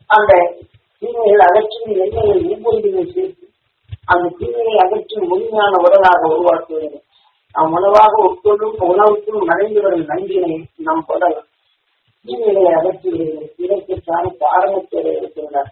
அந்த தீமைகள் அகற்றி எண்ணெயை ஒவ்வொன்றிலும் சேர்த்து அந்த தீமையை அகற்றி முழுமையான உடலாக உருவாக்குவது நாம் உணவாக உட்கொள்ளும் உணவுக்கும் மறைந்து வரும் நன்றினை நம் உடல் தீமைகளை அகற்றி விடுகிறது இதற்குத்தான் காரணத்தோடு இருக்கின்றார்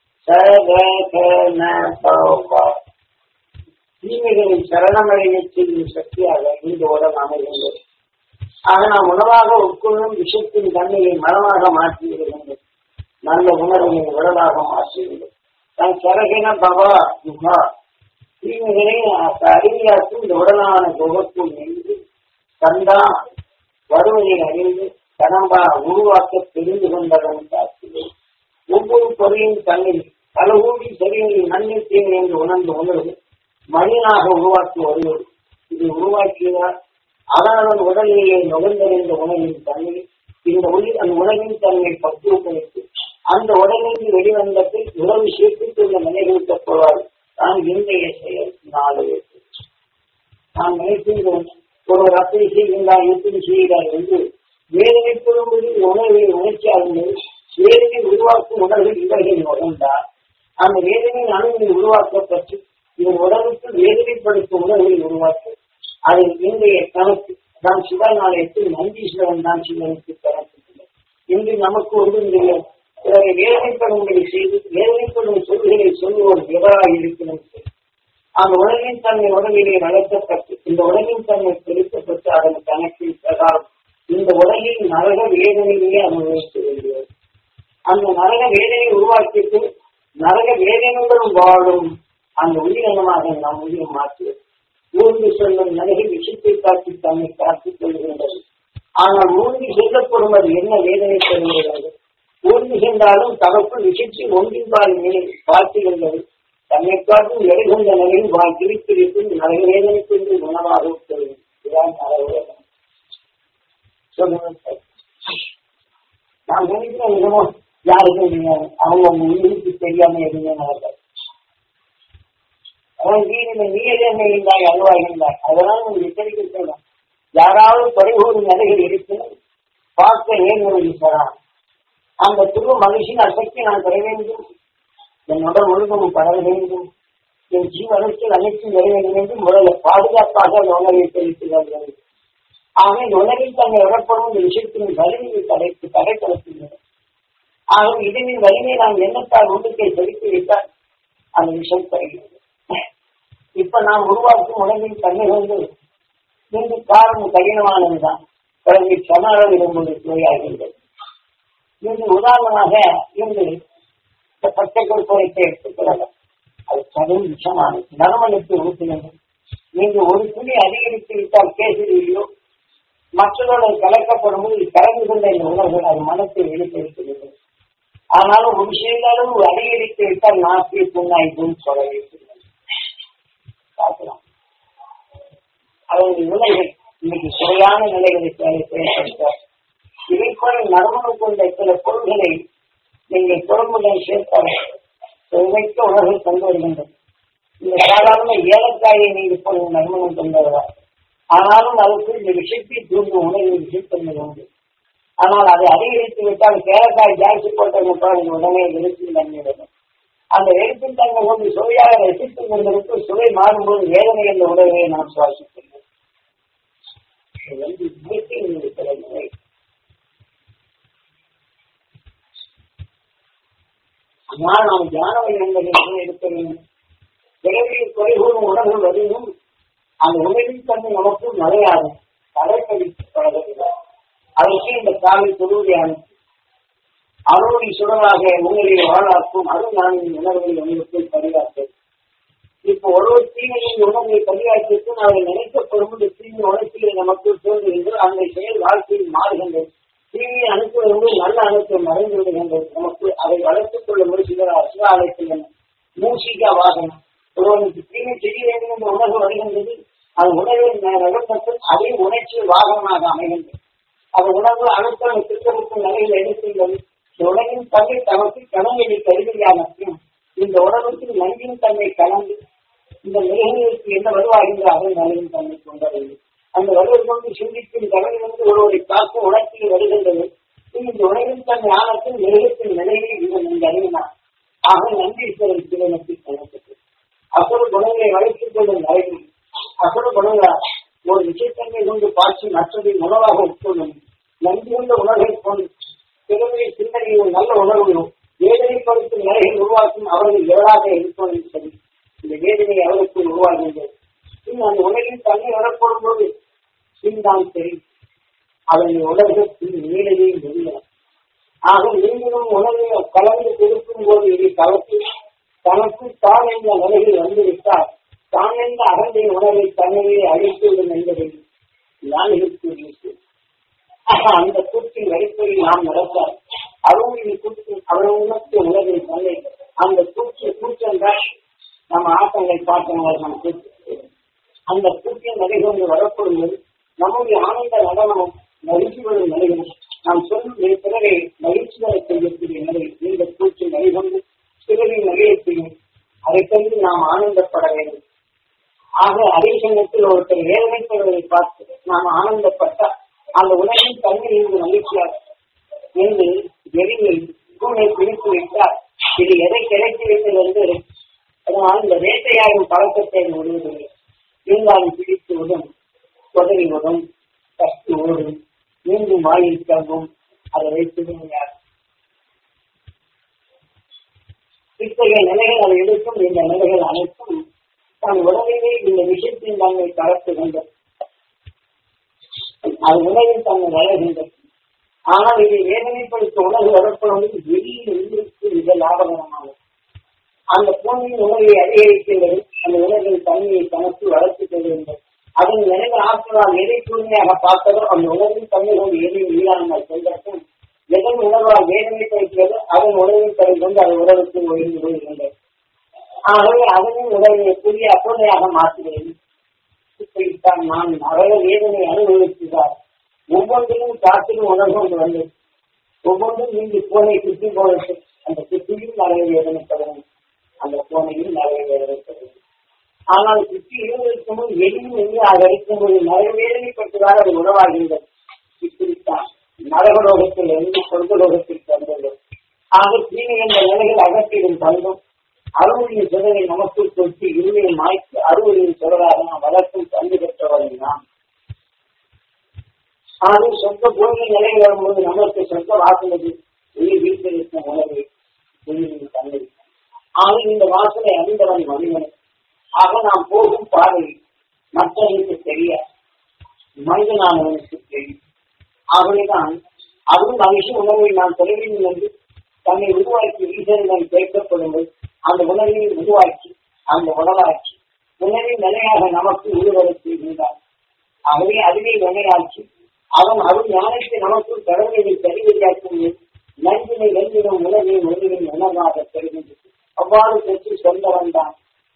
தீமைகளை சரணமடைய செய்யும் சக்தியாக இந்த உடல் அமைகின்றது ஆக நாம் உணவாக உட்கொள்ளும் விஷத்தின் தன்மையை மரமாக மாற்றி விடுகின்றது நல்ல உணர்வை உடலாக மாற்றுகிறது தன் சரகின பவா முகா தீமைகளை அறிவியாக்கும் இந்த உடலான குகத்தும் நின்று தந்தா வருவதை அறிந்து தனம்பா உருவாக்க தெரிந்து கொண்டதன் காத்துள்ளது ஒவ்வொரு பொருளின் தன்னில் பல ஊடி சரிகளில் நன்மை தீமை என்று உணர்ந்து உணர்வு மனிதனாக உருவாக்கி வருவது இது உருவாக்கியதால் அதனதன் உடலிலேயே நுகர்ந்தறிந்த உணவின் தன்மை இந்த உயிர் அந்த உணவின் தன்மை பக்குவப்படுத்தி அந்த உடலில் வெளிவந்த பின் உடல் சேர்த்துள்ள நிலைகளுக்கு போவார் தான் இன்றைய செயல் நாடு நான் நினைக்கின்றோம் ஒருவர் அப்படி செய்கின்றார் எப்படி செய்கிறார் என்று வேதனைப்படும்படி உணர்வை உணர்ச்சியாளர்கள் வேதனை உருவாக்கும் உணர்வில் இவர்கள் நுழைந்தார் அந்த வேதனை அணுவில் உருவாக்கப்பட்டு இதன் உடலுக்கு வேதனைப்படுத்தும் உணர்வை உருவாக்கும் அதை இன்றைய கணக்கு தான் சிவநாலயத்தில் நந்தீஸ்வரன் தான் சிவனுக்கு கணக்கு இன்று நமக்கு ஒன்றும் தெரியாது பிறரை வேதனைப்படும்படி செய்து வேதனைப்படும் சொல்களை சொல்லுவோர் எவராக இருக்கணும் அந்த உலகின் தன்மை உடலிலே வளர்க்கப்பட்டு இந்த உலகின் தன்மை செலுத்தப்பட்டு அதன் கணக்கில் பிரகாரம் இந்த உலகில் நரக வேதனையே அனுபவித்து வருகிறது அந்த நரக வேதனை உருவாக்கிட்டு நரக வேதனைகளும் வாழும் அந்த உயிரினமாக நாம் உயிர் மாற்றுவது ஊர்ந்து செல்லும் நரகை விஷயத்தை காட்டி தன்னை காத்துக் கொள்கின்றது ஆனால் ஊர்ந்து செல்லப்படும் அது என்ன வேதனை தருகிறது ஊர்ந்து சென்றாலும் தனக்குள் விஷயத்தை ஒன்றின்பால் நிலை பார்த்துகின்றது தன்னை காட்டும் எடைகொண்ட நிலையில் வாய் கிழித்திருக்கும் நரக வேதனைக்கு உணவாக தருகிறது இதுதான் நரக வேதனை சொல்லுங்க நான் நினைக்கிறேன் என்னமோ யாருக்கும் தெரியாது அவங்க உங்க உயிருக்கு தெரியாம எதுவுமே நடக்காது அவன் வீடில் நீயதே இருந்தாய் அல்வாகின்றாய் அதெல்லாம் உங்களுக்கு எச்சரிக்கை சொல்றேன் யாராவது தொலைகூறு நிலைகள் இருக்கணும் பார்க்க ஏன் ஈஸ்வரான் அந்த துரு மகிழ்ச்சியின் அசக்தி நான் பெற வேண்டும் என் உடல் ஒழுங்கும் பரவ வேண்டும் என் ஜீவனத்தில் அனைத்தும் பெற வேண்டும் என்று முதல்ல பாதுகாப்பாக அந்த உணவை தெரிவிக்கிறார்கள் ஆக இந்த உலகில் தன்னை விடப்படும் இந்த விஷயத்தின் வலிமையை தடைத்து தடைப்படுத்துகிறது ஆக இதனின் வலிமை நாம் எண்ணத்தால் ஒன்றுக்கை செலுத்தி வைத்தால் அந்த விஷயம் தருகிறது இப்ப நாம் உருவாக்கும் உலகின் தன்மை வந்து இந்த காரணம் கடினமானதுதான் பிறகு சமாளம் இருக்கும்போது சுவையாகின்றது இன்று உதாரணமாக இன்று இந்த பச்சை கொடுப்பதை எடுத்துக்கொள்ளலாம் அது கடும் விஷமானது நரமலுக்கு ஊற்றுகின்றது நீங்கள் ஒரு துணி அதிகரித்து விட்டால் கேசரியிலோ மற்றதோடு கலக்கப்படும் போது கலந்து கொண்ட இந்த உணர்வுகள் அது மனத்தை வெளிப்படுத்துகிறது ஆனாலும் ஒரு சிறிய அளவு அதிகரித்து விட்டால் நாட்டிய புண்ணாய்க்கும் சொல்ல வைக்கிறது பார்க்கலாம் அவருடைய உலகை இன்னைக்கு சுவையான நிலைகளை செயல்படுத்த இதை போல நறுமணம் கொண்ட சில பொருள்களை நீங்கள் குழம்புடன் சேர்த்தால் சுவைக்க உணவை கொண்டு வருகின்றது இந்த சாதாரண ஏலக்காயை நீங்கள் போல நறுமணம் கொண்டவரா ஆனாலும் அதுக்கு இந்த விஷயத்தை தூண்டும் உணவு விஷயத்தன்மை உண்டு ஆனால் அதை அதிகரித்து விட்டால் கேரக்காய் ஜாஸ்தி போட்டவங்க உடனே வெறுப்பின் தன்மை வரும் அந்த வெறுப்பின் தன்மை கொண்டு சுவையாக ரசித்துக் கொண்டிருக்கும் சுவை மாறும்போது வேதனை என்ற உணவை நாம் சுவாசிக்கின்றோம் இருக்கிற நிலை ஆனால் நாம் தியானம் என்பதை எடுக்க வேண்டும் பிறவியில் குறைகூறும் உணர்வு வரையும் அந்த உணவின் தன்மை நமக்கும் மறையாது தடைப்படித்து பழகவில்லை அதற்கு இந்த காலை தொழுவதை அனுப்பி அருளி சுடராக உங்களை வாழாக்கும் அருள் உணர்வை உங்களுக்கு பதிவாக்க இப்போ ஒரு தீமையின் உணர்வை பதிவாக்கிட்டு நாங்கள் நினைக்கப்படும் இந்த தீமை உணர்ச்சியை நமக்கு தோன்றுகின்றது அந்த செயல் வாழ்க்கையில் மாறுகின்றது தீமையை அனுப்புவது நல்ல அனுப்பை மறைந்து விடுகின்றது நமக்கு அதை வளர்த்துக் கொள்ள முயற்சிகிறார் சிவாலயத்தில் மூசிகா வாகனம் ஒருவனுக்கு தீமை செய்ய வேண்டும் என்ற உணர்வு வருகின்றது அது உணர்வில் நடப்பட்டு அதே உணர்ச்சி வாகனமாக அமைகின்றது அந்த உணர்வு அணுக்கள் திருத்தமுக்கும் நிலையில் எடுத்துள்ளது இந்த உலகின் தன்மை தமக்கு கணவனை கருவியானத்தையும் இந்த உணவுக்கு நன்றின் தன்மை கலந்து இந்த நிலைகளுக்கு என்ன வருவாகின்ற அதன் நிலையின் தன்மை கொண்டது அந்த வருவது கொண்டு சிந்திக்கும் கடலிலிருந்து ஒருவரை பார்க்க உணர்ச்சியில் வருகின்றது இந்த உலகின் தன் ஞானத்தின் நிலையத்தின் நிலையில் இவன் இந்த அறிவு ஆக நந்தீஸ்வரன் சிவனத்தில் கணக்கப்பட்டது அசுர குணங்களை வளர்த்துக் கொள்ளும் நரகில் அசுர குணங்களா ஒரு விஷயத்தன்மை கொண்டு பாய்ச்சி மற்றதை உணவாக உட்கொள்ளும் நன்றி கொண்ட உணர்வை கொண்டு பிறகு சிந்தனையும் நல்ல உணர்வையும் வேதனைப்படுத்தும் நிலையை உருவாக்கும் அவர்கள் எவராக இருப்பதும் சரி இந்த வேதனை அவருக்கு உருவாகின்றது பின் அந்த உலகின் தன்மை வரப்படும் போது பின்தான் சரி அதனை உலகத்தில் நீளையே முடியலாம் ஆக நீங்களும் உணவை கலந்து கொடுக்கும் போது இதை கலந்து தனக்கு தான் என்ற நிலையில் வந்துவிட்டால் தான் என்ற அகந்தை உணவை தன்னையே அழித்துவிடும் என்பதை நான் இருக்கிறேன் அந்த கூற்றின் வழிப்படியில் நாம் நடந்தால் அருளின் கூற்று அவர்களுக்கு உலகை தன்னை அந்த கூற்று கூற்றென்றால் நம்ம ஆட்டங்களை பார்த்தவங்க நம்ம கூற்று அந்த கூற்றின் நடைகொண்டு வரப்படும் போது நம்முடைய ஆனந்த நடனமும் மகிழ்ச்சிகளும் நிலையும் நாம் சொல்லும் பிறரை மகிழ்ச்சி வர செய்யக்கூடிய நிலை இந்த கூற்றின் நடைகொண்டு பிறரின் நிலையை செய்யும் அதை கண்டு நாம் ஆனந்தப்பட வேண்டும் ஆக அதே சமயத்தில் ஒருத்தர் வேதனைப்படுவதை பார்த்து நாம் ஆனந்தப்பட்டால் அந்த உலகின் தன்மை இங்கு மகிழ்ச்சியாக என்று எரியை தூணை பிடித்து வைத்தால் இது எதை கிடைத்து வைத்தது என்று அதனால் இந்த வேட்டையாடும் பழக்கத்தை விடுவதில்லை இருந்தாலும் பிடித்து விடும் உதவி விடும் கஷ்டி ஓடும் மீண்டும் வாயில் தங்கும் அதை வைத்து யார் இத்தகைய நிலைகள் அதை எடுக்கும் இந்த நிலைகள் அனைத்தும் தன் உடலிலே இந்த விஷயத்தின் தன்மை கலத்துகின்றது அது உணவில் தன்னை வளர்கின்றது ஆனால் இதை வேதனைப்படுத்த உணவு வரப்படும் வெளியில் உங்களுக்கு மிக லாபகரமாகும் அந்த பூமியின் உணவை அதிகரிக்கின்றது அந்த உணவின் தன்மையை தனக்கு வளர்த்துக் கொள்கின்றது அதன் நினைவு ஆற்றலால் எதை தூய்மையாக பார்த்ததோ அந்த உணவின் தன்மை கொண்டு எதையும் இல்லாமல் சென்றதும் எதன் உணர்வால் வேதனைப்படுகிறது அதன் உணவின் தரை கொண்டு அது உணவுக்கு ஒழிந்து கொள்கின்றது ஆகவே அதனின் உணவை புதிய அப்போதையாக மாற்றுகிறது இப்படித்தான் நான் நரக வேதனை அனுபவிக்கிறார் ஒவ்வொன்றையும் காற்றிலும் உணர்வு கொண்டு வந்தது ஒவ்வொன்றும் இங்கு பூனை குத்தி போனது அந்த குத்தியும் நரக வேதனைப்படும் அந்த பூனையும் நரக வேதனைப்படும் ஆனால் குத்தி இருவதற்கு முன் எளியும் எங்கே அதை அடிக்கும்போது நரக வேதனைப்பட்டதால் அது உணவாகின்றது இப்படித்தான் நரகலோகத்தில் இருந்து சொர்க்கலோகத்தில் தந்தது ஆக தீமை என்ற நிலையில் அகற்றிடும் பண்பும் அறுவடையின் சுடரை நமக்குள் கொட்டி இருமையை மாய்த்து அறுவடையின் சுடராக நாம் வளர்க்கும் பங்கு பெற்றவர்கள் நாம் ஆனால் சொந்த பூமி நிலை வரும்போது நமக்கு சொந்த வாசனது உயிர் வீட்டிருக்கும் உணவு உயிரின் தன்மை ஆக இந்த வாசனை அறிந்தவன் மனிதன் ஆக நாம் போகும் பாதை மற்றவனுக்கு தெரியாது மனிதனானவனுக்கு தெரியும் ஆகவேதான் அதுவும் மகிழ்ச்சி உணவை நான் பெற வேண்டும் என்று தன்னை உருவாக்கி ஈசனிடம் கேட்கப்படும்போது அந்த உணவை உருவாக்கி அந்த உணவாக்கி உணவின் நிலையாக நமக்கு உருவதற்கு இருந்தார் ஆகவே அதுவே வினையாக்கி அவன் அருள் ஞானத்தை நமக்குள் கடவுளை தெரிவிக்கும் நன்றினை வென்றிடும் உணவை உணவின் உணர்வாக தெரிகின்றது அவ்வாறு பெற்று சொந்தவன் தான்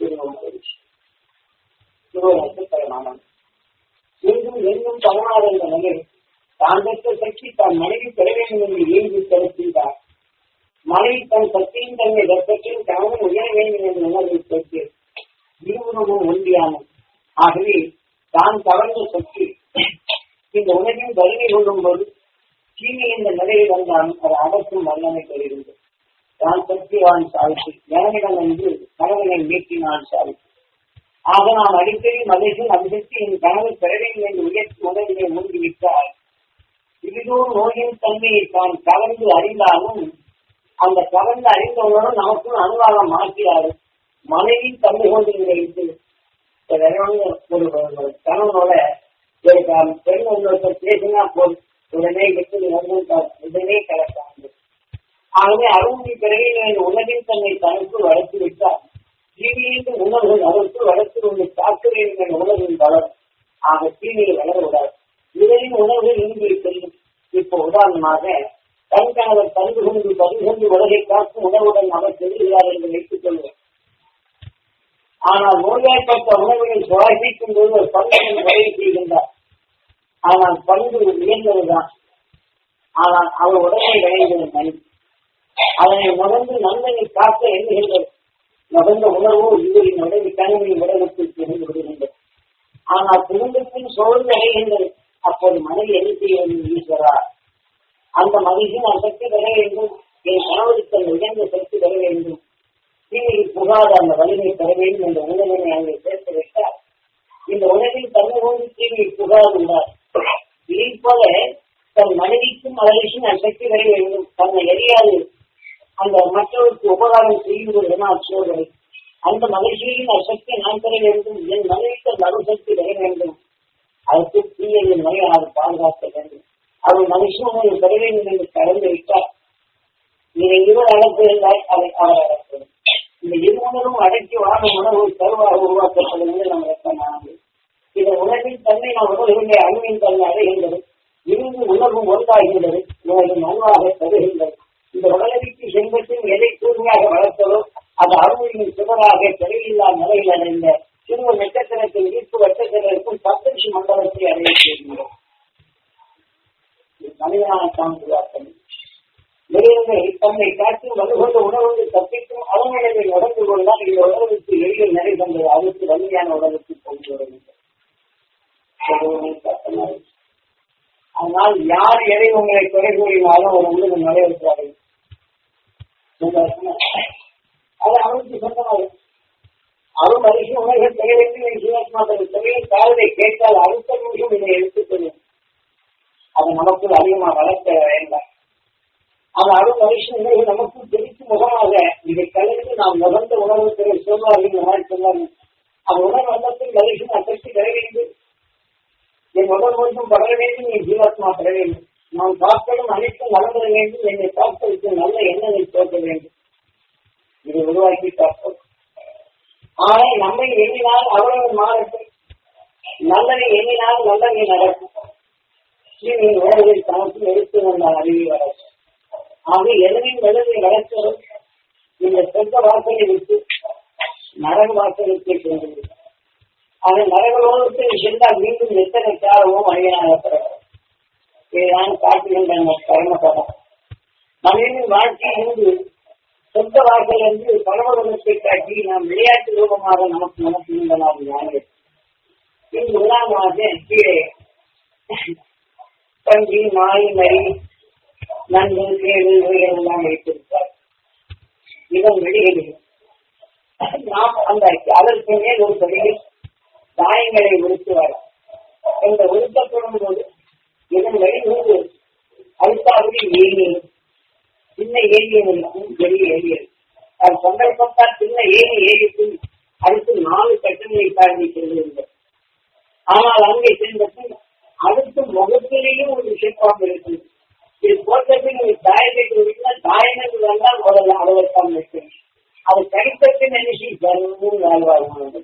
திருவண்ணாமன் மீண்டும் எங்கும் தவறாத இந்த நிலை தான் பெற்ற சக்தி தன் மனைவி பெற வேண்டும் என்று ஏங்கி செலுத்தின்றார் மனைவி தன் சக்தியின் தன்னை வெப்பத்தையும் கணவன் உயர வேண்டும் என்ற உணர்வை பெற்று இருவரும் ஒன்றியானது ஆகவே தான் கவர்ந்த சக்தி இந்த உலகின் வலிமை கொள்ளும் போது தீமை என்ற நிலையில் வந்தாலும் அது அடக்கும் வல்லமை பெறுகிறது தான் சக்திவான் சாதித்து ஜனனிடம் என்று கணவனை மீட்டினான் சாதித்து ஆக நாம் அடிக்கடி மகிழ்ச்சியும் அதிசக்தி என் கணவர் பெற வேண்டும் என்று உயர்த்தி உணவினை மூழ்கிவிட்டால் இதுதோ நோயின் தன்மையை தான் கலந்து அறிந்தாலும் அந்த கலந்து அறிந்த உணர்வு நமக்கும் அனுவாக மாற்றியாரு மனைவி தன்மை கொண்டு வைத்து ஒரு கணவனோட பெண் ஒருத்தர் பேசினா போதும் உடனே எப்படி உடனே கலக்காங்க ஆகவே அருந்தி பிறகு உலகின் தன்னை தனக்கு வளர்த்து விட்டார் தீமையின் உணர்வு அதற்கு வளர்த்து கொண்டு தாக்குறேன் என்ற உணர்வின் வளரும் ஆக தீமையை வளர விடாது இதனின் உணர்வு இங்கு செல்லும் இப்போ உதாரணமாக தன் கணவர் தந்து கொண்டு பதிவு கொண்டு உலகை காக்கும் உணவுடன் அவர் செல்கிறார் என்று வைத்துக் கொள்வோம் ஆனால் நோய்வாய்ப்பட்ட உணவுகளை சுவாசிக்கும் போது ஒரு பங்கு வகை செய்கின்றார் ஆனால் பங்கு உயர்ந்ததுதான் ஆனால் அவர் உடனே விளைந்தது மனித அதனை நுகர்ந்து நன்மையை காக்க எண்ணுகின்றது நுகர்ந்த உணர்வோ இவரின் உடனே கணினியின் உடலுக்குள் தெரிந்து விடுகின்றது ஆனால் குடும்பத்தில் சோர்ந்து அடைகின்றது அப்போது மனைவி என்ன செய்ய வேண்டும் ஈஸ்வரா அந்த மகிழ்ச்சி நான் சக்தி பெற வேண்டும் என் கணவருக்கு உயர்ந்த சக்தி பெற வேண்டும் தீமையில் புகாத அந்த வலிமை பெற வேண்டும் என்ற உணர்வினை அங்கே சேர்த்து வைத்தால் இந்த உலகில் தன்னை கொண்டு தீமையை புகாதுள்ளார் இதை போல தன் மனைவிக்கும் மகளிருக்கும் அசக்தி வர வேண்டும் தன்னை எரியாது அந்த மற்றவருக்கு உபகாரம் செய்யும்போது சோதனை அந்த மகிழ்ச்சியின் அசக்தி நான் பெற வேண்டும் என் மனைவிக்கு அந்த அணுசக்தி வர வேண்டும் அதற்கு தீயையின் முறையை அது பாதுகாக்க வேண்டும் அவர் மனுஷன் பெற வேண்டும் என்று கலந்து விட்டார் நீங்கள் இருவர் அடக்குகிறாய் அதை அவர் அடக்குவது இந்த இருவரும் அடக்கி வாழும் உணவு கருவாக உருவாக்கப்படுவது நம்ம வெப்பமானது இந்த உணவின் தன்மை நாம் உணர்கின்ற அணுவின் தன்மை அடைகின்றது இருந்து உணர்வும் ஒன்றாகின்றது உனது நன்றாக தருகின்றது இந்த உடலவிக்கு செல்வத்தின் எதை தூய்மையாக வளர்த்ததோ அது அருமையின் சுவராக தெளிவில்லா நிலையில் அடைந்த சிறுவ நட்சத்திரத்தின் ஈர்ப்பு வட்டத்தினருக்கும் பத்தரிசி மண்டலத்தை அடைய செய்கின்றோம் மனிதனான சான்றுவாக்கம் மிருகங்கள் தன்னை காட்டி வலுகொண்ட உணவுக்கு தப்பிக்கும் அவனிடத்தை நடந்து கொண்டால் இந்த உணவுக்கு எளிய நிலை தந்தது அதுக்கு வலிமையான உடலுக்கு கொண்டு வருகின்றது ஆனால் யார் எதை உங்களை குறை கூறினாலும் ஒரு உள்ளது நடைபெற்றார்கள் அது அவனுக்கு சொந்தமாக அவன் மனுஷ உணர்வு தெரிய வேண்டும் சிவாத்மாக்கள் தெரிய காதலை கேட்டால் அடுத்த நிமிஷம் இதை எடுத்துக்கொள்ளும் அது நமக்கு அதிகமாக வளர்க்க வேண்டாம் அந்த அருள் மனுஷன் உணர்வு நமக்கு பிடித்து முகமாக இதை கலந்து நாம் நுகர்ந்த உணர்வு திரு சிவபாரின் சொன்னார்கள் அந்த உணர்வு வந்தத்தில் மனுஷன் அசக்தி பெற வேண்டும் என் உடல் ஒன்றும் படர வேண்டும் என் ஜீவாத்மா பெற வேண்டும் நான் பார்ப்பதும் அனைத்தும் நலம்பெற வேண்டும் என்னை பார்ப்பதற்கு நல்ல எண்ணங்களை தோற்ற வேண்டும் இதை உருவாக்கி பார்ப்போம் ஆனால் நம்மை எண்ணினால் அவ்வளவு மாறட்டும் நல்லதை எண்ணினால் நல்லதை நடக்கும் நீ உணர்வில் தனக்கு எடுத்து வந்தால் அறிவி வளர்ச்சி ஆக எதனையும் நல்லதை வளர்த்ததும் இந்த சொந்த வாசலை விட்டு நரக வாசலுக்கு சென்றது அது நரகலோகத்தில் சென்றால் மீண்டும் எத்தனை காலமும் அழியனாகப்படுகிறது இதுதான் காட்டுகின்ற கர்மபதம் மனிதனின் வாழ்க்கை இருந்து சொந்த வாசல் என்று பரமபதத்தை காட்டி நாம் விளையாட்டு ரூபமாக நமக்கு நமக்கு நாம் ஞானம் இங்கு உதாரணமாக கீழே பன்றி நாய் நரி நன்கு கேடு எல்லாம் வைத்திருப்பார் இதன் வெளியில் நாம் அந்த அதற்கு மேல் ஒரு படியில் தாயங்களை உறுத்துவார் இந்த உறுத்தப்படும் போது இதன் வெளியூர் அடுத்தாவது ஏனி சின்ன ஏனியம் இருக்கும் பெரிய ஏனியம் அது சந்தர்ப்பத்தால் சின்ன ஏனி ஏறிக்கும் அடுத்து நாலு கட்டங்களை தாண்டி செல்கின்றது ஆனால் அங்கே சென்ற அடுத்து முகத்திலேயும் ஒரு விஷயப்பாக இருக்குது இது போட்டத்தில் ஒரு தாயத்தை கொடுத்தால் தாயனுக்கு வந்தால் முதல்ல அளவற்காம இருக்கிறது அது கடித்தத்தின் நினைச்சு ஜனமும் வாழ்வாங்க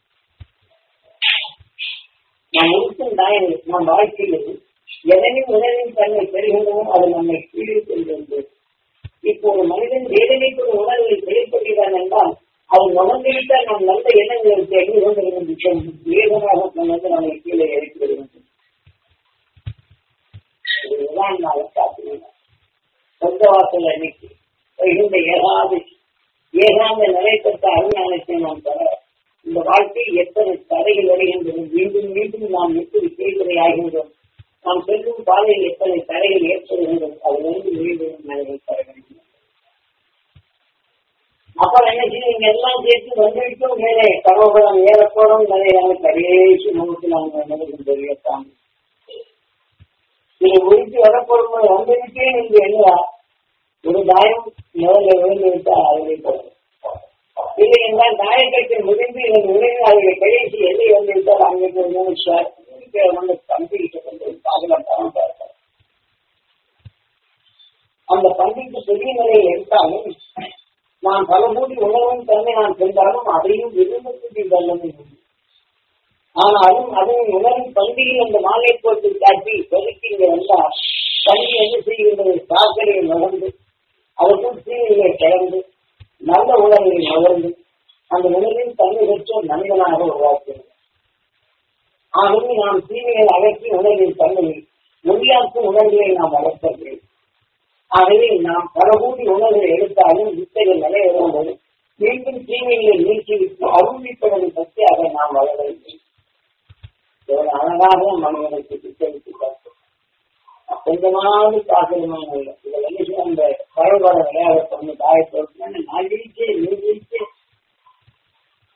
நாம் இருக்கும் தாயனை நம் வாழ்க்கையில் எதனையும் உணவின் தன்மை பெறுகின்றனோ அது நம்மை கீழே செல்கின்றது இப்போ ஒரு மனிதன் வேதனைக்கு உணர்வை செயல்படுகிறான் என்றால் அது உணர்ந்துவிட்டால் நாம் நல்ல எண்ணங்களுக்கு எண்ணி கொண்டிருக்கும் விஷயம் வேகமாக கொண்டு நம்மை கீழே இறக்கி வருகின்றது இதுதான் நான் காட்டுகிறேன் சொந்த வாசல் அன்னைக்கு இந்த ஏகாது ஏகாந்த நிலை பெற்ற அருஞானத்தை நாம் பெற இந்த வாழ்க்கை எத்தனை தடைகள் வருகின்றது மீண்டும் மீண்டும் நாம் எப்படி செய்வதை ஆகின்றோம் நாம் செல்லும் பாதையில் எத்தனை தடைகள் ஏற்படுகின்றது அது வந்து மீண்டும் நிலையை பெற வேண்டும் அப்புறம் என்ன செய்யுங்க எல்லாம் சேர்த்து வந்துவிட்டோம் மேலே பரவபலம் ஏறப்போறோம் நிலையான கடைசி நமக்கு நாங்கள் நினைக்கும் தெரியத்தான் நீங்க உறுதி வரப்போகும்போது வந்துவிட்டே நீங்க என்ன ஒரு தாயம் முதல்ல விழுந்து விட்டா அதிலே போகும் இல்லை என்றால் தாயக்கட்டை முடிந்து இதன் உடனே அதில் கடைசி எல்லை வந்து விட்டால் அங்கே மூணு ஷார் வந்து பந்திக்கிட்ட கொண்டு பாதுகாப்பு பணம் பார்ப்பார் அந்த பந்திக்கு பெரிய நிலையை எடுத்தாலும் நான் பல மூடி உணவும் தன்னை நான் சென்றாலும் அதையும் விரும்பக்கூடிய தள்ளமே ஆனாலும் அதன் உணவின் பந்தியில் அந்த மாலை போட்டு காட்டி பெருக்கிங்க வந்தால் பள்ளி என்ன செய்கின்றது சாக்கடையை நகர்ந்து அதற்குள் தீவிரை கலந்து நல்ல உணர்வை நகர்ந்து அந்த உணவின் தன்மை பெற்ற மனிதனாக உருவாக்குகிறது ஆகவே நாம் தீமையை அகற்றி உணர்வின் தன்மையை மொழியாக்கும் உணர்வுகளை நாம் வளர்த்தது ஆகவே நாம் பலகூடி உணர்வை எடுத்தாலும் இத்தகைய நிலை வரும்போது மீண்டும் தீமைகளை நீக்கிவிட்டு அருளிப்பதை பற்றி அதை நாம் வளர வேண்டும் எவ்வளவு அழகாக மனிதனுக்கு திட்டமிட்டு பார்த்தோம் கொஞ்சமாவது பாசனமான இல்லை இதுல என்ன அந்த பரவாயில்ல விளையாட பண்ணு தாயத்தோடு நான் ஜெயிச்சே நீ ஜெயிச்சே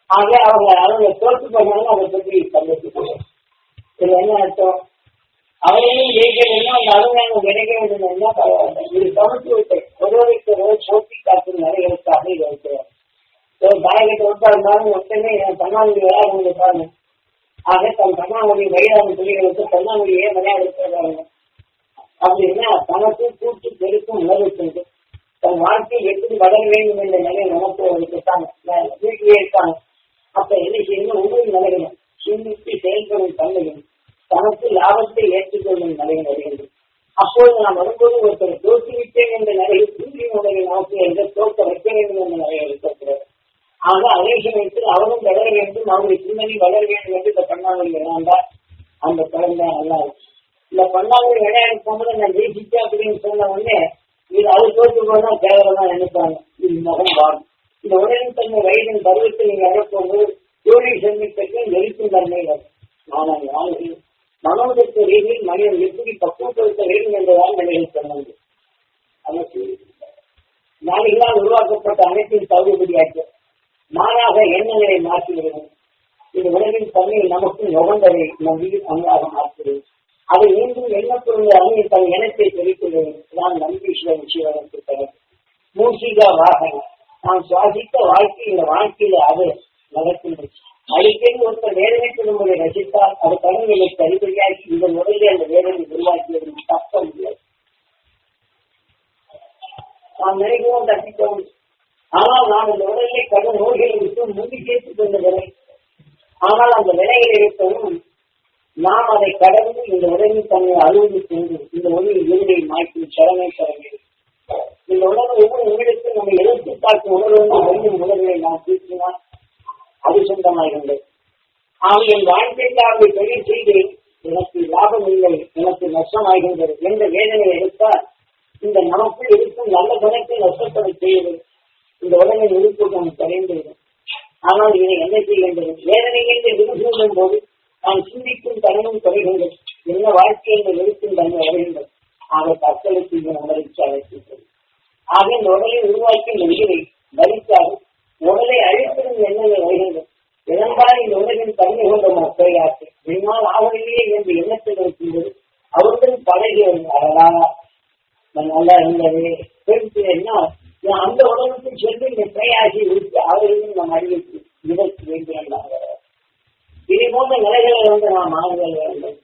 ஆக அவங்க அவங்க தோற்று போனாலும் அதை பற்றி சந்தோஷப்படுவாங்க இது என்ன அர்த்தம் அவரையும் ஜெயிக்கணும்னா அந்த அருமையான கிடைக்க வேண்டும்னா பரவாயில்ல இது சமத்துவத்தை ஒருவருக்கு ஒருவர் போட்டி காக்கும் நிலைகளுக்காக இது வைக்கிறார் ஒரு தாயகத்தை விட்டா இருந்தாலும் உடனே என் தன்னாமொழி விளையாட பாருங்க ஆக தன் தன்னாமொழி வழியாக பிள்ளைகளுக்கு தன்னாமொழியே விளையாட இருக்கிறாங்க அப்படின்னா தனக்கு கூட்டு பெருக்கும் உணர்வு கொண்டு தன் வாழ்க்கை எப்படி வளர வேண்டும் என்ற நிலை நமக்கு இருக்காங்க வீட்டிலே இருக்காங்க அப்ப என்ன செய்யணும் ஒவ்வொரு நிலைகளும் சிந்தித்து செயல்படும் தன்மையும் தனக்கு லாபத்தை ஏற்றுக்கொள்ளும் நிலை வருகிறது அப்போது நாம் வரும்போது ஒருத்தர் தோற்றுவிட்டேன் என்ற நிலையில் தூங்கினுடைய நமக்கு எந்த தோற்க வைக்க வேண்டும் என்ற நிலையை இருக்கிறது ஆக அதே சமயத்தில் அவரும் வளர வேண்டும் அவருடைய சிந்தனை வளர வேண்டும் என்று இந்த பண்ணாமல் வேண்டாம் அந்த குழந்தை நல்லா இருக்கு இந்த பண்ணாமல் விளையாட போகும்போது நான் ஜெயிச்சிட்டேன் அப்படின்னு சொன்ன உடனே இது அது தோற்று போனா கேவலமா நினைப்பாங்க இது முகம் வாழும் இந்த உடலின் தன்மை வயதின் பருவத்தில் நீங்க அழைப்போது தோழி சந்திப்பைக்கும் நெருக்கும் தன்மை வரும் ஆனால் வாழ்வில் மனோதத்துவ ரீதியில் மனிதன் எப்படி பக்குவப்படுத்த வேண்டும் என்பதால் நிலையில் சொன்னது அதற்கு நாளைகளால் உருவாக்கப்பட்ட அனைத்தையும் தகுதியாக்க மாறாக எண்ணங்களை மாற்றுகிறது இந்த உலகின் தன்மை நமக்கு நுகர்ந்ததை நம் வீடு அங்காக மாற்றுகிறது அதை மீண்டும் எண்ணப்பொருள் அணி தன் இனத்தை தெரிவிக்கிறது நான் நம்பீஸ்வரன் சிவனுக்கு பெயர் மூசிகா வாகனம் நாம் சுவாசித்த வாழ்க்கை இந்த வாழ்க்கையில அது நடக்கின்றது அடிக்கடி ஒருத்தர் வேதனை குடும்பத்தை ரசித்தால் அது கடன்களை தனிபடியாக்கி இந்த முறையில் அந்த வேதனை உருவாக்கியது தப்ப முடியாது நாம் நினைக்கவும் தப்பிக்கவும் ஆனால் நாம் இந்த உடலை கடன் நோய்களை விட்டு முந்தி சேர்த்துக் கொண்ட விலை ஆனால் அந்த விலையில் இருக்கவும் நாம் அதை கடந்து இந்த உடலில் தன்னை அழுவது கொண்டு இந்த உடலில் இருளை மாற்றி சரணை சரணை இந்த உணர்வு ஒவ்வொரு நிமிடத்தில் நம்ம எழுத்து பார்க்கும் உணர்வு வெள்ளும் உணர்வை நாம் தீர்த்தினால் அது சொந்தமாகின்றது ஆக என் வாழ்க்கைக்காக தொழில் செய்து எனக்கு லாபம் இல்லை எனக்கு நஷ்டமாகின்றது என்ற வேதனையை எடுத்தால் இந்த நமக்குள் இருக்கும் நல்ல குணத்தை நஷ்டப்பட செய்வது இந்த உடலின் உறுப்புகள் குறைந்துவிடும் ஆனால் இதை என்ன செய்கின்றது வேதனை என்று விரும்பும் போது நாம் சிந்திக்கும் தருணம் குறைகின்றது என்ன வாழ்க்கை என்று இருக்கும் தன்மை வருகின்றது ஆக தற்கொலைக்கு இந்த உணர்ச்சி அழைக்கின்றது ஆக இந்த உடலை உருவாக்கி இந்த உயிரை மதிக்காது உடலை அழிப்பதும் எண்ணங்கள் வருகின்றது இதன்பால் இந்த உலகின் தன்மை கொண்ட மக்களையாக்கு என்னால் ஆகவில்லையே என்று எண்ணத்தில் இருக்கின்றது அவருடன் பழகி அழகா நல்லா இருந்தது பெருசு என்ன அந்த உலகத்தை சென்று இந்த பிரயாசி விட்டு அவர்களையும் நம் அறிவித்து இதற்கு வேண்டும் என்றாங்க இதே போன்ற நிலைகளை வந்து நாம் ஆறுதல் வேண்டும்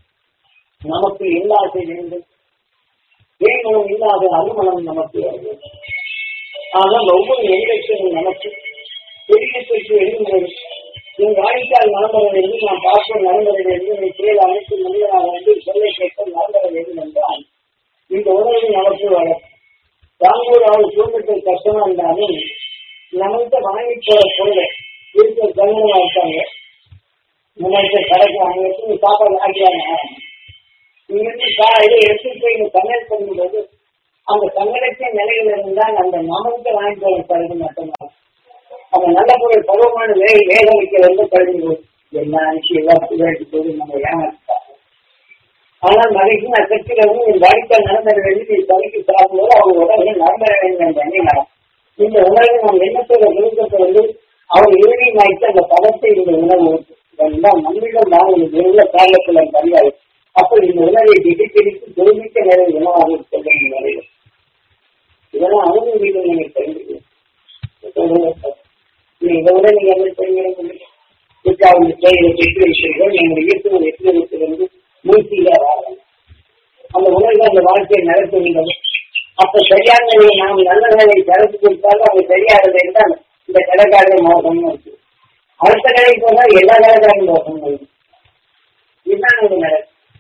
நமக்கு இல்லாத வேண்டும் வேணும் இல்லாத அனுமணம் நமக்கு வேண்டும் ஆனால் ஒவ்வொரு எண்ணத்தையும் நமக்கு பெரிய பெற்று எழுதும்போது என் வாழ்க்கையால் நடந்தது என்று நான் பார்ப்போம் நடந்தது என்று என் செயல் அனைத்து மனிதனாக வந்து சொல்லை கேட்க நடந்தது வேண்டும் என்றால் இந்த உணவை நமக்கு வளர்க்கும் வாங்குவது அவள் குடும்பத்தை கஷ்டமா இருந்தாலும் நம்மகிட்ட வாங்கி போற பொருளை இருக்கிற கவனமா இருக்காங்க நம்மகிட்ட கடைக்கு வாங்கி சாப்பாடு ஆக்கியாங்க இங்கிருந்து இதை எடுத்துட்டு போய் இங்க சமையல் பண்ணும்போது அந்த சங்கடத்திய நிலையில் இருந்தால் அந்த நமக்கு வாங்கி போற பழகு மட்டும்தான் அந்த நல்ல பொருள் பருவமான வேக வேக வைக்க வந்து பழகி போகுது எல்லா அரிசி எல்லாம் புகழ்ச்சி போது நம்ம ஏமாற்றா ஆனால் மகிழ்ச்சி அக்கட்சிகளும் என் வாழ்க்கை நடந்தது வேண்டி நீ தலைக்கு சாப்பிடும்போது அவங்க உடனே நடந்தர வேண்டும் என்ற எண்ணம் இந்த உணர்வை நாம் எண்ணத்தோட விருப்பத்தை வந்து அவர் இறுதி மாய்த்து அந்த பதத்தை இந்த உணவு இதெல்லாம் நம்மிடம் தான் உள்ள காலத்தில் தெரியாது அப்போ இந்த உணவை திடீர்த்து தொழில்மிக்க நிறைய உணவாக சொல்ல முடியாது இதெல்லாம் அவங்க வீடு நீங்க தெரிஞ்சுக்கணும் இதோட நீங்க என்ன தெரிஞ்சுக்க அவங்க செயலை பெற்று வைக்கிறீர்கள் நம்முடைய இயக்குனர் எத்திலிருந்து மூர்த்தியில வாழணும் அந்த உணர்வு அந்த வாழ்க்கையை நடத்துகிறது அப்ப சரியான நாம் நல்ல நிலையை தரத்து கொடுத்தாலும் அவங்க சரியானது என்றால் இந்த கடைக்காரர் மோசம்னு இருக்கு அடுத்த கடைக்கு போனா எல்லா கடைக்காரும் மோசம் இதுதான் ஒரு நிலை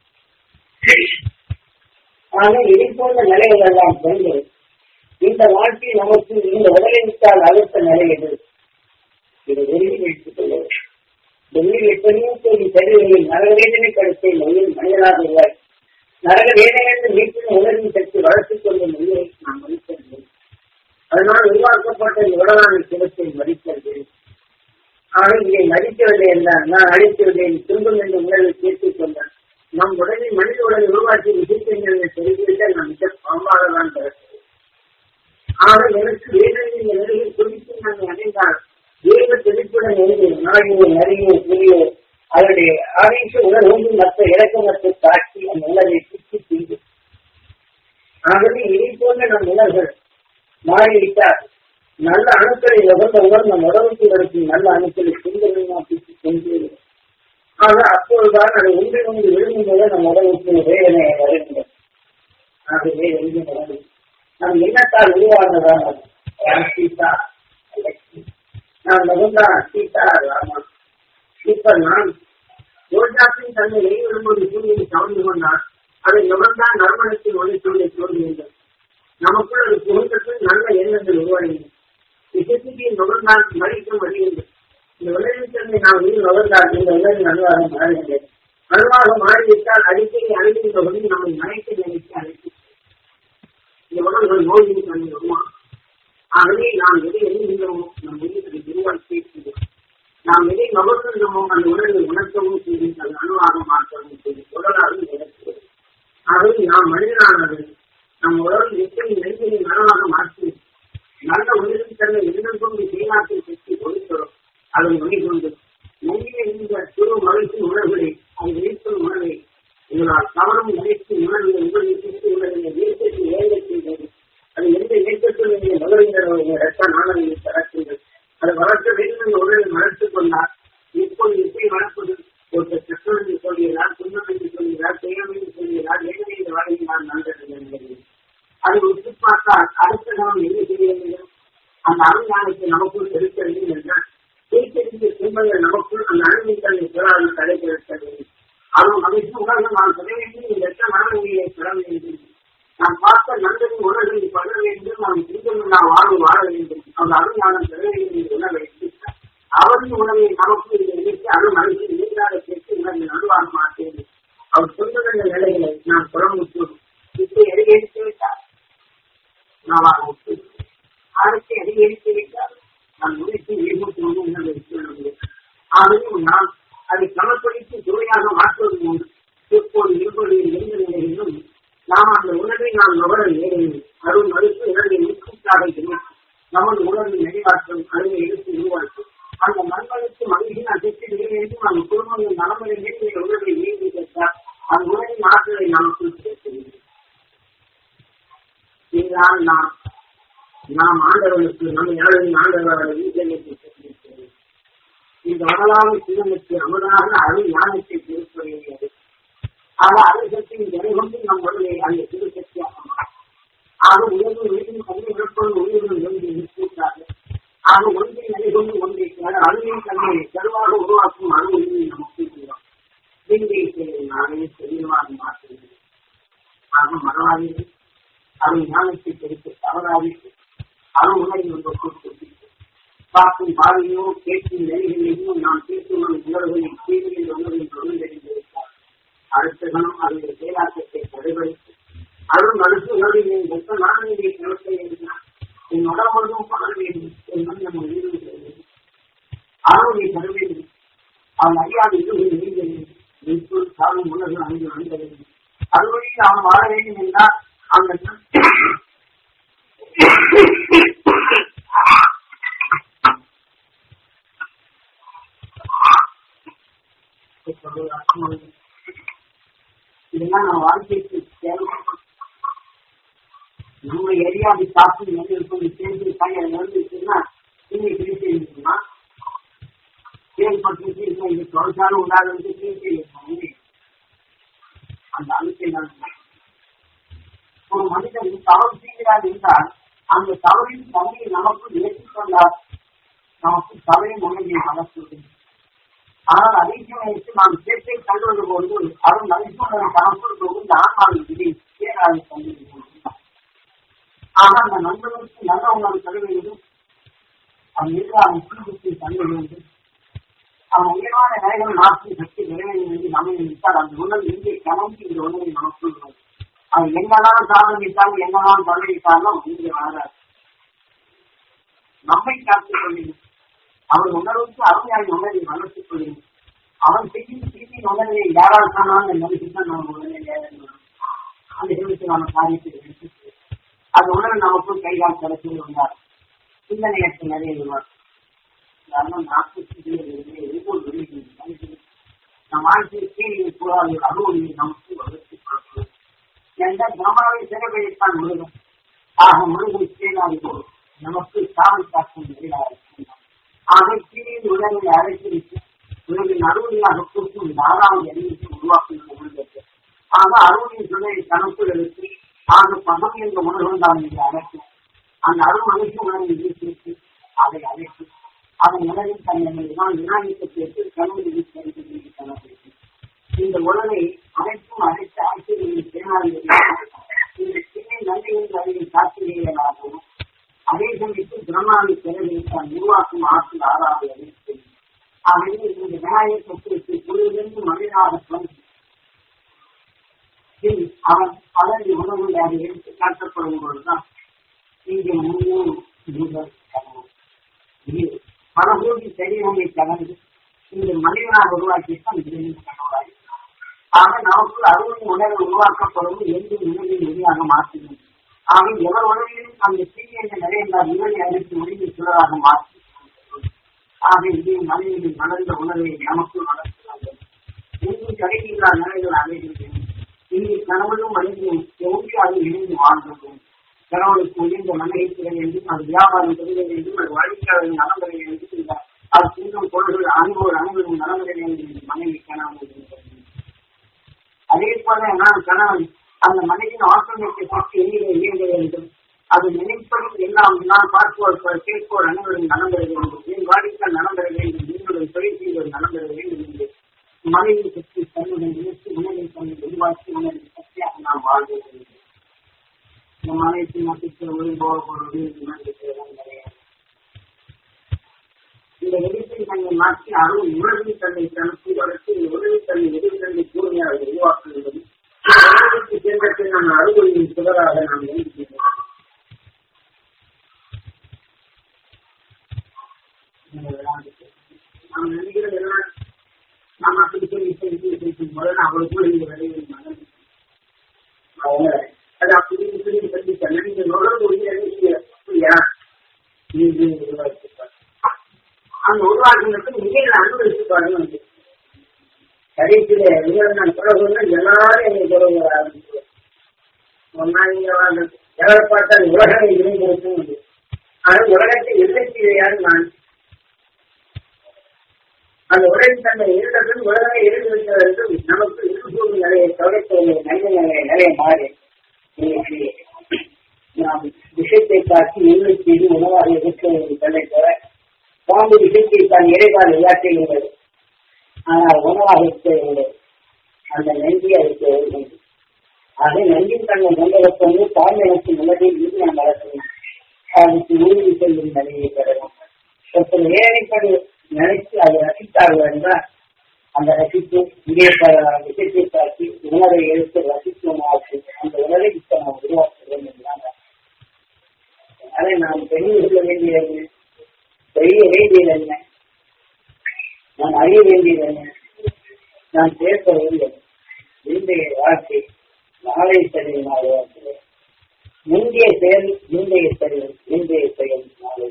ஆனா இதை போன்ற நிலைகள் எல்லாம் கொண்டு இந்த வாழ்க்கை நமக்கு இந்த உடலிட்டால் அடுத்த நிலை எது இதை உறுதி வைத்துக் கொள்வது டெல்லியில் எத்தனையோ கோடி சரீரங்களில் நரக வேதனை கருத்தை மொழியில் மனிதனாக உருவாய் நரக வேதனை மீட்பின் உணர்வின் சக்தி வளர்த்துக் கொண்ட மொழியை நாம் மதிக்கிறது அதனால் உருவாக்கப்பட்ட இந்த உடலான சிவத்தை மதிக்கிறது ஆனால் இதை மதிக்கவில்லை என்றால் நான் அழிக்கவில்லை திரும்பும் என்ற உணர்வை சேர்த்துக் கொண்டான் நம் உடலில் மனித உடலை உருவாக்கிய விஷயத்தை தெரிவித்தால் நாம் மிக பாம்பாக தான் பிறக்கிறது ஆக எனக்கு வேதனையின் நிலையில் குறித்து நான் அடைந்தால் வேக தெளிப்புடன் மனிதன் வந்து நாயோ நரியோ புலியோ அவருடைய ஆவேச உணர்வு மற்ற இலக்கணத்தை தாக்கி அந்த உணர்வை சுற்றி செய்து ஆகவே இதை போன்ற நம் உணர்வுகள் மாறிவிட்டால் நல்ல அணுக்களை நுகர்ந்த உணர்வு நம் உடலுக்கு இருக்கும் நல்ல அணுக்களை சிந்தனையா பிடித்து கொண்டு ஆக அப்பொழுதுதான் அதை ஒன்று ஒன்று விழுங்கும்போது நம் உடலுக்கு வேதனை வருகிறது ஆகவே எங்கே நடந்தது நம் எண்ணத்தால் உருவானதான ராம் சீதா லட்சுமி நான் நகுந்தா சீதா ராமா இப்ப நான் யோஜாத்தின் தன்னை வெளிவரும்போது சூரியனை கவர்ந்து கொண்டால் அதை நுகர்ந்தான் நறுமணத்தின் ஒளி சூழலை தோன்றுகின்றது நமக்குள் ஒரு புகழ்ந்து நல்ல எண்ணங்கள் உருவாகின்றன விஷயத்துக்கு நுகர்ந்தான் மறிக்கும் வருகின்றது இந்த உலகின் தன்மை நாம் உயிர் நுகர்ந்தால் இந்த உலகின் அணுவாக மாறுகின்றது அணுவாக மாறிவிட்டால் அடிக்கடி அழுகின்ற பொழுது நம்மை மறைக்க நினைத்து அழைத்து இந்த உணர்வுகள் நோயின் தன்மை வருமா ஆகவே நாம் எதை எண்ணுகின்றோமோ நம் உயிர்களை உருவாக்கி செய்கின்றோம் நாம் எதை நுகர்கின்றோமோ அந்த உணர்வை உணர்த்தவும் செய்யும் அது அணுவாக மாற்றவும் செய்யும் உடலாகவும் நிகழ்த்துவது ஆகவே நாம் மனிதனானது நம் உடல் எத்தனை நெருங்கினை மனமாக மாற்றி நல்ல உயிரின் தன்னை எண்ணம் கொண்டு செயலாற்றில் பெற்று கொடுக்கிறோம் அதை மொழிகொண்டு நெஞ்சிலே இருந்த சிறு மகிழ்ச்சி உணர்வுகளை அது விழிக்கும் உணர்வை உங்களால் தவறும் நினைத்து உணர்வு உங்களை சுற்றி உணர்வை இயக்கத்தில் ஏங்க செய்தது அது எந்த இயக்கத்தில் நீங்கள் நுகர்கின்றனோ உங்கள் ரத்த நாணங்களை தரக்குங்கள் அதை வளர்க்க வேண்டும் என்ற உணர்வை வளர்த்துக் கொண்டால் இப்போது எப்படி வளர்ப்பது ஒரு சட்டம் என்று சொல்கிறார் துன்பம் என்று சொல்கிறார் துயரம் என்று சொல்கிறார் ஏழை இந்த வகையில் நான் நல்லது என்கிறேன் அதை உற்று பார்த்தால் அடுத்த நாம் என்ன செய்ய வேண்டும் அந்த அருஞானத்தை நமக்குள் செலுத்த வேண்டும் என்றால் பேச்சறிந்த துன்பங்கள் நமக்குள் அந்த அனுமதித்தலை பெறாது தடைபடுத்த வேண்டும் அதுவும் மகிழ்ச்சி உணர்வு நான் பெற வேண்டும் இந்த எட்ட மனநிலையை பெற வேண்டும் நான் பார்த்த நண்பரின் உணர்வை பட வேண்டும் நான் சிந்தனை நான் வாழ்வு வாழ வேண்டும் அந்த அருஞானம் பெற வேண்டும் என்ற உணர்வை அவரின் உணவை நமக்கு நினைத்து அது மனதில் நீங்காத கேட்டு உணர்வை நடுவாக மாற்றேன் அவர் சொல்லுகின்ற நிலைகளை நான் புறமுற்று இப்படி அதிகரித்து விட்டார் நான் முற்று அரசை அதிகரித்து விட்டார் நான் முடித்து ஏற்பட்டு உணர்வை சொல்ல ஆகவே நான் அதை கமப்படுத்தி சுவையாக மாற்றுவது உண்டு இப்போது இருப்பது எந்த நிலையிலும் நாம் அந்த உணர்வை நாம் நுகர ஏறினோம் அருள் மறுத்து உணர்வை முற்கூட்டாக கிடைக்கும் நமது உணர்வை நிறைவாற்றும் அருமை எடுத்து உருவாக்கும் அந்த மண்மனுக்கு மகிழ்ச்சி அசைத்து நிறைவேற்றும் அந்த குடும்பங்கள் நலமுறை மேற்கொள்ள உணர்வை நீங்கி பெற்றால் அந்த உணவின் ஆற்றலை நமக்குள் சேர்க்கிறது இதுதான் நாம் நாம் ஆண்டவனுக்கு நம் யாரும் ஆண்டவரோட வீட்டை இந்த வரலாறு சிவனுக்கு அமராக அருள் ஞானத்தை திருப்படைகிறது ஆக அருசக்தியின் ஜனகொண்டு நம் உடலை அந்த திருசக்தியாக ஆக உயர்வு உயிரின் கல்வி விழுப்பம் உயிரின் ஒன்றை நிற்கிறார்கள் ஆக ஒன்றை நிலைகொண்டு ஒன்றை அருளின் தன்மை கருவாக உருவாக்கும் அணு உயிரை நமக்கு இருக்கிறோம் விந்தை நானே தெளிவாக மாற்றுகிறேன் ஆக மறவாதீர்கள் அருள் ஞானத்தை கிடைக்க தவறாதீர்கள் அணு உணர்வு ஒன்று பார்க்கும் பார்வையோ கேட்கும் நிலைகளிலேயும் நாம் பேசும் உணர்வுகளை தீவிர உணர்வை தொடர்ந்தறிந்திருக்கிறார் அடுத்த கணம் அதனுடைய செயலாக்கத்தை கடைபிடித்து அருள் மனசு உணர்வின் மொத்த நாணயத்தை கிளப்பை இருந்தார் என் உடம்பும் பண வேண்டும் என் மண் நம்ம உயிர் வேண்டும் அருளை தர வேண்டும் அவன் அறியாத இது நீங்க வேண்டும் சாகும் உணர்வு அங்கு அணுக வேண்டும் அறுவழியில் அவன் வாழ வேண்டும் என்றால் அந்த இதெல்லாம் நம்ம வாழ்க்கைக்கு தேவை நம்ம ஏரியாவை பார்த்து எங்க இருக்கும் சேர்ந்து பையன் வந்துச்சுன்னா நீங்க பிரிச்சுமா செயல்பட்டு இது தொடர்ச்சாலும் உண்டாகிறது பிரிச்சு அந்த அழுத்தை ஒரு மனிதன் தவறு செய்கிறார் என்றால் அந்த தவறின் தன்மையை நமக்கு ஏற்றுக்கொண்டால் நமக்கு தவறை முன்னே வளர்க்கிறது ஆனால் அதே சமயத்தில் நாம் சேர்க்கை கண்டுவது போது அவன் மனுஷனுடைய கணக்குள் புகுந்து ஆன்மாவின் விதை சேராது கண்டு ஆக அந்த நண்பனுக்கு நல்ல உணவு தர வேண்டும் அவன் எதிராக குடும்பத்தை தள்ள வேண்டும் அவன் உயர்வான வேகம் நாட்டின் சக்தி பெற வேண்டும் என்று நம்மை நினைத்தால் அந்த உணவு எங்கே கணக்கு இந்த உணவை நமக்குள் அவன் என்னதான் சாதனித்தாலும் என்னதான் பலனித்தாலும் இங்கே வராது நம்மை காத்துக் கொள்ளும் அவன் உணர்வுக்கு அருமையாக உணர்வை வளர்த்துக் கொள்ளும் அவன் செய்யும் திருப்பி உணர்வை யாரால் சொன்னாலும் மனுஷன் நம்ம உணர்வை அந்த நிமிஷமான காரியத்தை எடுத்து அந்த உணர்வு நமக்கும் கைகால் கிடைச்சு இருந்தார் சிந்தனையற்ற நிறைய காரணம் நாற்பத்தி ஒவ்வொரு வெளியும் நம் வாழ்க்கைக்கு கூடாது அனுமதியை நமக்கு வகுத்து கொடுக்கும் எந்த பிரமாவை சிறைபிடித்தான் முருகன் ஆக முருகன் சேனாதிபதி நமக்கு சாமி காக்கும் நிலையாக இருக்கின்றான் ஆக கீழே உடலை அழைத்திருக்க உலகின் அறுவடையாக கூட்டும் நாலாவது எண்ணிக்கை உருவாக்கும் முழுந்தது ஆக அறுவடையின் துணை கணக்குள் எடுத்து ஆக பகம் என்ற உணர்வு தான் இங்கே அழைக்கும் அந்த அருள் மனுஷ உணர்வை வீசிட்டு அதை அழைத்து அதன் உணவின் தன்மை தான் விநாயகத்தை கேட்டு கணவன் கணக்கு இந்த உணவை அனைத்தும் அனைத்து ஆட்சிகளின் சேனாதிபதி இந்த சின்ன நன்றியின் அறிவின் காத்திரியலாகவும் அதே சமயத்தில் பிரம்மாவை பிறகு தான் உருவாக்கும் ஆற்றல் ஆறாவது அறிவித்து ஆகவே இந்த விநாயகர் தத்துவத்தை குழுவிலிருந்து மனிதனாக தோன்றி அவன் அதன் உணவு அதை எடுத்து காட்டப்படும் பொழுதுதான் இங்கே முன்னூறு முதல் கனவு பல கோடி சரீரங்களை கலந்து இந்த மனிதனாக உருவாக்கித்தான் இறைவன் கனவாய் ஆக நமக்குள் அறுபது உணர்வு உருவாக்கப்படும் எந்த உணவின் வெளியாக மாற்றுகிறது ஆக எவர் உணவிலும் அந்த தீய என்ற நிறைய உணவை அழைத்து முடிவு சுடராக மாற்றி ஆக இதே மனிதனின் வளர்ந்த உணர்வை நமக்குள் வளர்க்கிறது இங்கு கிடைக்கின்ற நிலைகள் அடைகின்றன இங்கு கணவனும் மனிதனும் எவ்வளவு இணைந்து வாழ்ந்தது கணவனுக்கு உயர்ந்த மனைவி பெற வேண்டும் அது வியாபாரம் பெறுக வேண்டும் அது வாடிக்கையாளர்கள் நலம் பெற வேண்டும் அது சின்னம் பொருள்கள் அன்போடு அனைவரும் நலம் பெற வேண்டும் என்று மனைவி கணவன் அதே போல நான் கணவன் அந்த மனைவியின் ஆசிரமத்தை பற்றி எண்ணிலே இயங்க வேண்டும் அது நினைப்பது எல்லாம் நான் பார்ப்போர் கேட்போர் அனைவரும் நலம் பெற வேண்டும் என் வாடிக்கையால் நலம் பெற வேண்டும் நீங்களுடைய தொழில் செய்வோர் நலம் பெற வேண்டும் என்று மனைவி பற்றி தன்னுடைய நினைத்து உணவை தன்னை உருவாக்கி உணவை சக்தியாக நாம் வாழ்ந்து வேண்டும் இந்த மனைவி மத்திய ஒளி போகப்படுவது கிடையாது இந்த எதிர்ப்பின் தன்னை மாற்றி அருள் உணர்வின் தன்னை தனக்கு வளர்த்து இந்த உணவின் தன்னை எதிர் தன்னை கூர்மையாக உருவாக்குகிறது உணவுக்கு சேர்ந்தத்தை நாம் அறுவடையின் சுடராக நாம் நினைக்கிறோம் நாம் நினைக்கிறது எல்லாம் நாம் அப்படி சொல்லி சொல்லி பேசும் போது அவளுக்குள்ள இந்த விளைவு மனம் அவங்க அது அப்படி சொல்லி சொல்லி சொன்ன நீங்க நுழைவு அப்படியா நீங்க உருவாக்கிப்பாங்க அந்த உருவாக்குனதுக்கு நீங்கள் அனுபவிச்சு பாருங்க கடைசியில நான் பிறகுன்னா எல்லாரும் என்னை பிறகு ஆரம்பிச்சுருவோம் ஒன்னா நீங்க எவரை பார்த்தா உலகம் இருந்திருக்கும் ஆனா உலகத்தை எதிர்த்து யாரு நான் அந்த உலகின் தன்மை இருந்ததும் உலகமே இருந்து விட்டது நமக்கு இருசூழ் நிலையை தொடர்பு நல்ல நிலைய நிலைய மாறி இன்னைக்கு நாம் விஷயத்தை பார்த்து இன்னும் செய்து உணவாக இருக்க தன்னை தவிர பாம்பு விஷயத்தை தான் இறைவால் விளையாட்டுகிறது ஆனால் உணவாக இருக்கிறது அந்த நன்றி அதுக்கு வருகிறது ஆக நன்றின் தன்னை நம்பகத்தோடு பாம்பு எனக்கு நிலவில் இருந்து நாம் வளர்க்கணும் அதுக்கு உறுதி செல்லும் நிலையை பெறணும் ஒருத்தர் ஏழைப்படி நினைத்து அதை ரசித்தார்கள் என்றால் அந்த ரசிப்பு இதே விஷயத்தை பார்த்து உணவை எடுத்து ரசிக்குமாறு அந்த உணவை இப்ப நாம் உருவாக்க வேண்டும் என்றாங்க அதை நாம் தெரிந்து கொள்ள வேண்டியது தெரிய வேண்டியது என்ன நாம் அறிய வேண்டியது என்ன நாம் பேச வேண்டியது இன்றைய வாழ்க்கை நாளை செயல் நாளை வாழ்க்கை முந்தைய செயல் இன்றைய செயல் இன்றைய செயல் நாளை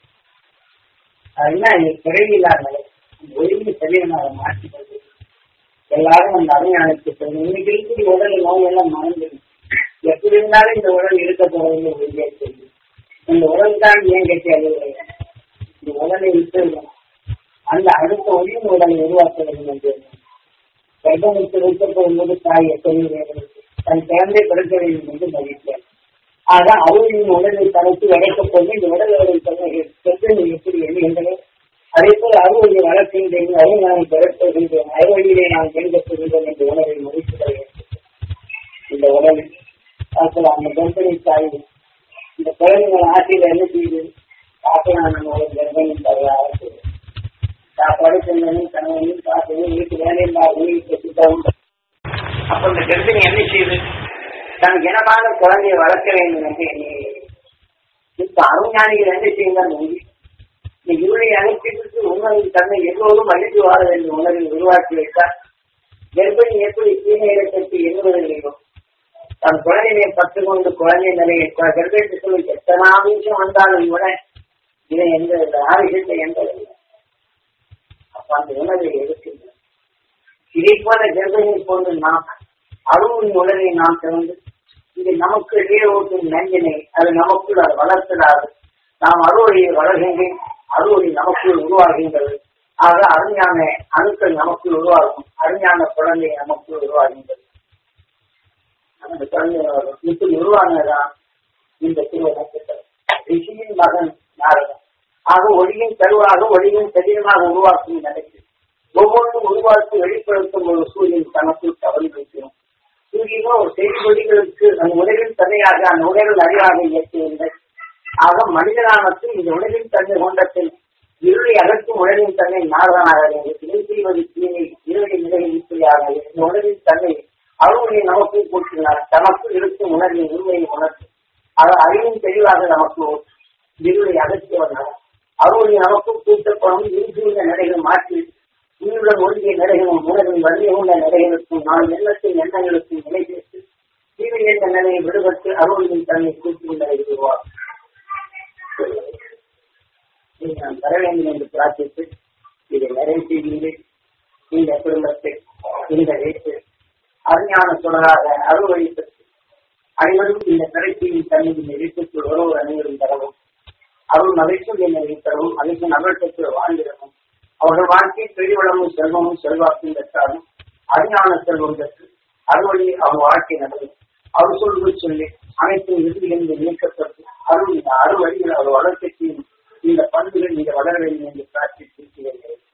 அதெல்லாம் எனக்கு குறைவில்லாத ஒழுங்கு தெளிவனாக மாற்றிக்கிறது எல்லாரும் அந்த அருஞானத்தை சொல்லணும் இன்னைக்கு இருக்கிற உடல் நோய் எல்லாம் மறந்து எப்படி இருந்தாலும் இந்த உடல் இருக்க போறது உறுதியாக தெரியும் இந்த உடல் தான் ஏன் கேட்டாது இந்த உடலை விட்டு அந்த அடுத்த ஒளியும் உடலை உருவாக்க வேண்டும் என்று கர்ப்பமுத்து வைக்கப்படும் போது தாய் எப்படி தன் குழந்தை பிறக்க வேண்டும் என்று மதித்தார் ஆக அவர்களின் உடலை தடுத்து வளர்க்கப்போது இந்த உடல்களை பிரச்சனை எப்படி எண்ணுகின்றன அதே போல அறுவடை வளர்க்கின்றேன் அதை நான் பிறப்புகின்றேன் அறுவடையிலே நான் பின்பற்றுகின்றேன் என்ற உணவை முடித்து இந்த உடல் அப்புறம் அந்த கர்ப்பிணி தாய் இந்த குழந்தைகள் ஆட்சியில் என்ன செய்யுது பார்க்கலாம் நம்ம ஒரு கர்ப்பிணி தாயாக சாப்பாடு செஞ்சனும் கணவனும் சாப்பிடணும் வீட்டு வேலையில் உயிர் பெற்றுட்டாங்க அப்ப இந்த கர்ப்பிணி என்ன செய்யுது தன் இனமான குழந்தையை வளர்க்க வேண்டும் என்று எண்ணுகிறேன் இப்ப அருஞானிகள் என்ன செய்யுங்கள் இந்த இருளை அழைப்பிற்கு உணவின் தன்னை எல்லோரும் அழித்து வாழ வேண்டும் உணவில் உருவாக்கி வைத்தார் கர்ப்பிணி எப்படி தீமையை பற்றி எண்ணுவதில்லையோ தன் குழந்தையை பத்து கொண்டு குழந்தை நிலையை கர்ப்பிணி சொல்லி எத்தனை நிமிஷம் வந்தாலும் கூட இதை எந்த ஆரோக்கியத்தை எந்த அந்த உணவை எடுக்கின்றன இதை போல கர்ப்பிணி போன்று நாம் அருவின் உடலை நாம் திறந்து இது நமக்கு இடையே ஓட்டும் நஞ்சினை அது நமக்குள் அது வளர்த்தலாது நாம் அறுவடையை வளர்கின்றேன் அறுவடை நமக்குள் உருவாகின்றது ஆக அருஞான அணுக்கள் நமக்குள் உருவாகும் அருஞான குழந்தை நமக்குள் உருவாகின்றது அந்த குழந்தை இப்படி உருவானதுதான் இந்த திருவண்ணத்தில் ரிஷியின் மகன் நாரதன் ஆக ஒளியின் கருவாக ஒளியின் சரீரமாக உருவாக்கும் நிலைக்கு ஒவ்வொன்றும் உருவாக்கி வெளிப்படுத்தும் ஒரு சூரியன் தனக்குள் தவறி வைக்கிறோம் சூரியனும் ஒரு செய்தி ஒளிகளுக்கு அந்த உலகின் தன்மையாக அந்த உலகின் அறிவாக இயக்குகின்றது ஆக மனிதனானது இந்த உலகின் தன்மை கொண்டத்தில் இருளை அகற்றும் உலகின் தன்மை நாரதனாக இணை செய்வது தீமை இருளை நிலையாக இந்த உலகின் தன்மை அருள்மொழி நமக்கு கூட்டினார் தனக்கு இருக்கும் உணர்வின் உண்மையை உணர்த்தும் அது அறிவின் தெளிவாக நமக்கு இருளை அகற்றியவர்கள் அருள்மொழி நமக்கும் கூட்டப்படும் இருக்கின்ற நிலைகள் மாற்றி உயிருடன் ஒழுங்கிய நிலைகளும் உணர்வின் வலிமை உள்ள நிலைகளுக்கும் நான் எண்ணத்தின் எண்ணங்களுக்கும் நிலை பேசி தீமை என்ற நிலையை விடுபட்டு அருள்மொழியின் தன்மை கூட்டி நிலை உருவாகும் நான் தர வேண்டும் என்று பிரார்த்தித்து இதை நிறைவு செய்கின்றேன் இந்த குடும்பத்தை இந்த வீட்டில் அறிஞான தொடராக அறுவடை பெற்று அனைவரும் இந்த கடைசியின் தன்மையின் எழுத்துக்குள் ஒருவர் அனைவரும் தரவும் அருள் மகிழ்ச்சி என்னை தரவும் மகிழ்ச்சி நகரத்துக்கு வாழ்ந்திடவும் அவர்கள் வாழ்க்கை பெரியவளமும் செல்வமும் செல்வாக்கும் பெற்றாலும் அறிஞான செல்வம் பெற்று அறுவழி அவங்க வாழ்க்கை நடக்கும் அவர் சொல்வது சொல்லி அனைத்தும் இறுதியிலிருந்து நீக்கப்பட்டு அருள் இந்த அறுவழியில் அவர் வளர்ச்சிக்கு இந்த பண்புகள் இங்க வளர வேண்டும் என்று பிரார்த்தித்து